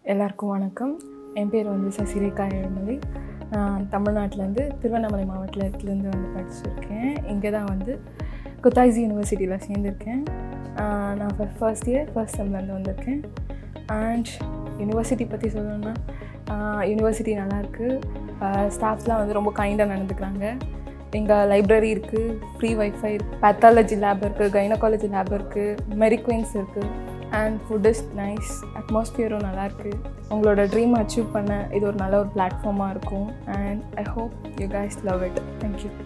எல்லாருக்கும் வணக்கம் என் பேர் வந்து சசிரேகா ஏழுமலை நான் தமிழ்நாட்டிலேருந்து திருவண்ணாமலை மாவட்டத்துலேருந்து வந்து படிச்சிருக்கேன் இங்கே தான் வந்து குத்தாய்சி யூனிவர்சிட்டியில் சேர்ந்துருக்கேன் ஆஹ் நான் ஃபர்ஸ்ட் இயர் ஃபர்ஸ்ட் செம்லேருந்து வந்திருக்கேன் அண்ட் யூனிவர்சிட்டி பற்றி சொல்லணும்னா யூனிவர்சிட்டி நல்லாயிருக்கு ஸ்டாஃப்ஸ்லாம் வந்து ரொம்ப கைண்டாக நடந்துக்கிறாங்க எங்கள் லைப்ரரி இருக்குது ஃப்ரீ வைஃபை இருக்குது பேத்தாலஜி லேப் இருக்குது கைனகாலஜி லேப் இருக்குது மெரிக்வென்ஸ் இருக்குது அண்ட் ஃபுட் இஸ் நைஸ் அட்மாஸ்பியரும் நல்லாயிருக்கு உங்களோட ட்ரீம் அச்சீவ் பண்ண இது ஒரு நல்ல ஒரு பிளாட்ஃபார்மாக இருக்கும் and I hope you guys love it thank you